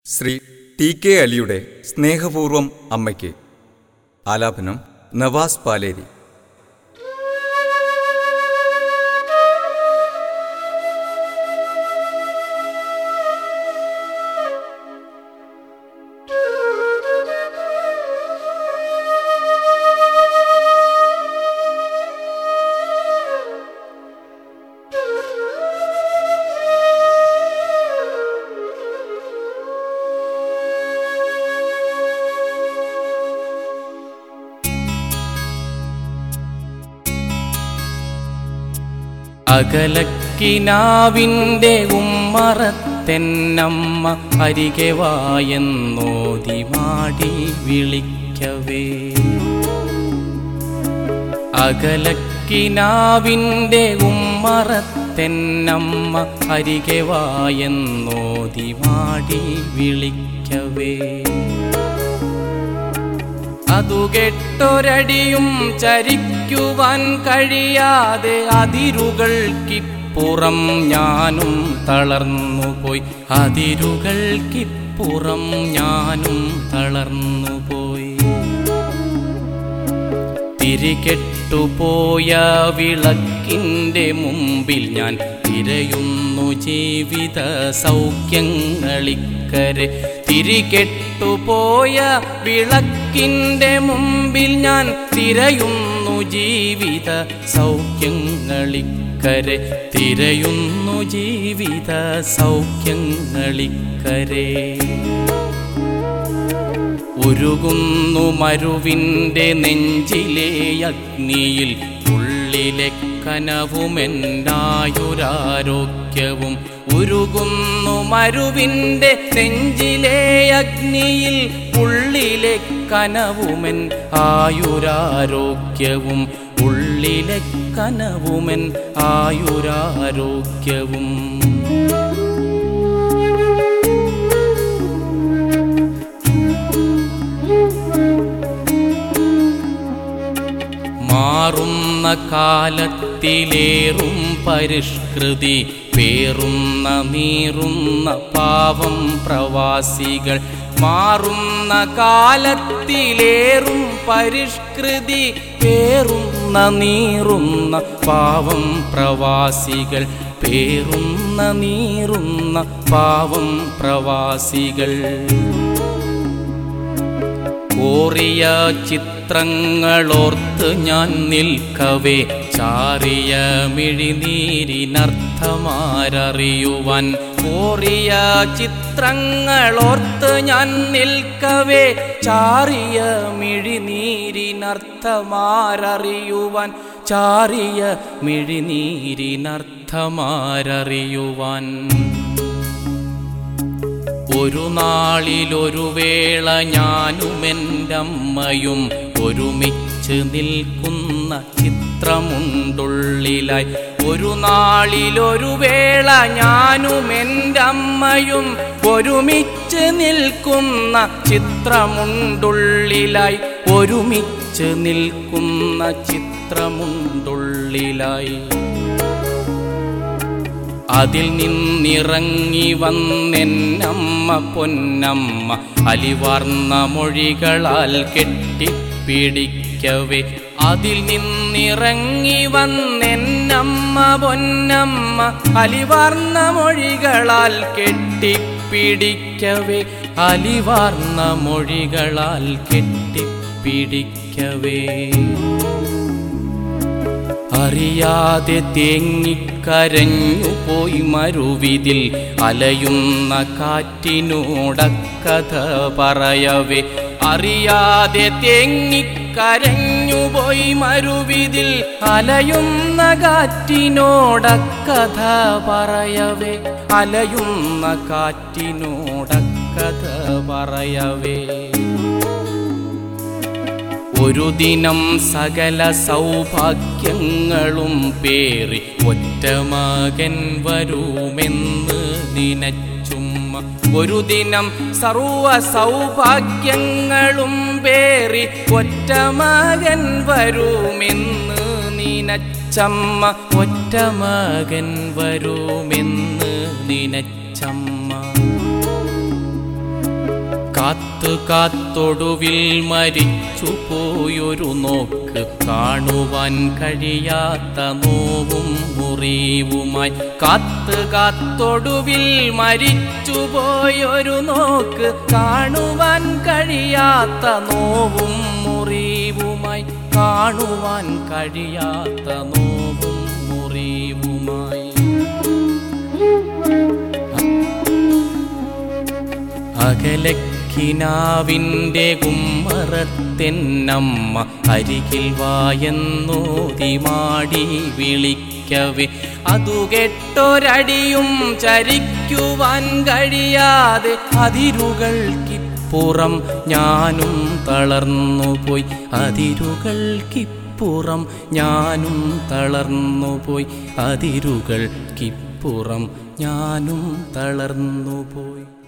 Shri T K അലിയുടെ സ്നേഹപൂർവം അമ്മയ്ക്ക് ആലാപനം നവാസ് പാലേരി അകലക്കിനാവിൻ്റെ ഉമ്മറത്തെന്നമ്മ അരികെ വായെന്നോതി മാടി വിളിക്കവേ അകലക്കിനാവിൻ്റെ ഉമ്മറത്തെന്നമ്മ അരികെ വായെന്നോതി മാടി വിളിക്കവേ അതു കെട്ടൊരടിയും ചരിക്കുവാൻ കഴിയാതെ അതിരുകൾക്കിപ്പുറം ഞാനും തളർന്നുപോയി അതിരുകൾക്കിപ്പുറം ഞാനും തളർന്നുപോയി തിരികെട്ടുപോയ വിളക്കിൻ്റെ മുമ്പിൽ ഞാൻ തിരയുന്നു ജീവിത സൗഖ്യങ്ങളിക്കരെ തിരികെട്ടുപോയ വിളക്കിൻ്റെ മുമ്പിൽ ഞാൻ തിരയുന്നു ജീവിത സൗഖ്യങ്ങളിക്കരെ തിരയുന്നു ജീവിത സൗഖ്യങ്ങളിക്കരെ ഉരുകുന്നു മരുവിൻ്റെ നെഞ്ചിലെ അഗ്നിയിൽ ഉള്ളിലെ കനവുമെന്നായുരാരോഗ്യവും ഉരുകുന്നു മരുവിൻ്റെ നെഞ്ചിലെ അഗ്നിയിൽ ഉള്ളിലെ കനവുമെൻ ആയുരാരോഗ്യവും ഉള്ളിലെ കനവുമെൻ ആയുരാരോഗ്യവും മാറുന്ന കാലത്തിലേറും പരിഷ്കൃതി പേറുന്ന നീറുന്ന പാവം പ്രവാസികൾ മാറുന്ന കാലത്തിലേറും പരിഷ്കൃതി പേറുന്ന നീറുന്ന പാവം പ്രവാസികൾ പേറുന്ന നീറുന്ന പാവം പ്രവാസികൾ കോറിയ ചിത്രങ്ങളോർത്ത് ഞാൻ നിൽക്കവേ ചാറിയ മിഴിനീരിനർത്ഥമാരറിയുവാൻ കോറിയ ചിത്രങ്ങളോർത്ത് ഞാൻ നിൽക്കവേ ചാറിയ മിഴിനീരിനർത്ഥമാരറിയുവാൻ ചാറിയ മിഴിനീരിനർത്ഥമാരറിയുവാൻ ഒരു നാളിലൊരു വേള ഞാനും എൻ്റെ അമ്മയും ഒരുമിച്ച് നിൽക്കുന്ന ചിത്രമുണ്ടുള്ളിലായി ഒരു നാളിലൊരു വേള ഞാനും എൻ്റെ അമ്മയും ഒരുമിച്ച് നിൽക്കുന്ന ചിത്രമുണ്ടുള്ളിലായി ഒരുമിച്ച് നിൽക്കുന്ന ചിത്രമുണ്ടുള്ളിലായി അതിൽ നിന്നിറങ്ങി വന്നെന്നമ്മ പൊന്നമ്മ അലിവാർന്ന മൊഴികളാൽ കെട്ടിപ്പിടിക്കവേ അതിൽ നിന്നിറങ്ങി വന്നെന്നമ്മ പൊന്നമ്മ അലിവാർന്ന മൊഴികളാൽ കെട്ടിപ്പിടിക്കവേ അലിവാർന്ന മൊഴികളാൽ കെട്ടിപ്പിടിക്കവേ അറിയാതെ തേങ്ങിക്കരഞ്ഞു പോയി മരുവിതിൽ അലയുന്ന കാറ്റിനോടക്കഥ പറയവേ അറിയാതെ തേങ്ങിക്കരഞ്ഞു പോയി മരുവിതിൽ അലയുന്ന കാറ്റിനോടക്കഥ പറയവേ അലയുന്ന കാറ്റിനോടക്കഥ പറയവേ ഒരു ദിനം സകല സൗഭാഗ്യങ്ങളും പേറി ഒറ്റ മകൻ വരുമെന്ന് നിനച്ചുമ്മ ഒരു ദിനം സർവ സൗഭാഗ്യങ്ങളും പേറി ഒറ്റ മകൻ വരുമെന്ന് നിനച്ചമ്മ ഒറ്റ മകൻ വരുമെന്ന് നിനച്ചമ്മ കാത്തു കാത്തൊടുവിൽ മരിച്ചു പോയൊരു നോക്ക് കാണുവാൻ കഴിയാത്ത നോവും മുറിവുമായി കാത്ത് കാത്തൊടുവിൽ മരിച്ചു പോയൊരു നോക്ക് കാണുവാൻ കഴിയാത്ത നോവും മുറിവുമായി കാണുവാൻ കഴിയാത്ത നോവും മുറിവുമായി അകലക്കിനാവിൻ്റെ കുമ്മറത്തെന്നമ്മ അരികിൽ വായെന്നോതി മാടി വിളിക്കവേ അതു കെട്ടൊരടിയും ചരിക്കുവാൻ കഴിയാതെ അതിരുകൾക്കിപ്പുറം ഞാനും തളർന്നുപോയി അതിരുകൾക്കിപ്പുറം ഞാനും തളർന്നുപോയി അതിരുകൾക്കിപ്പുറം ഞാനും തളർന്നുപോയി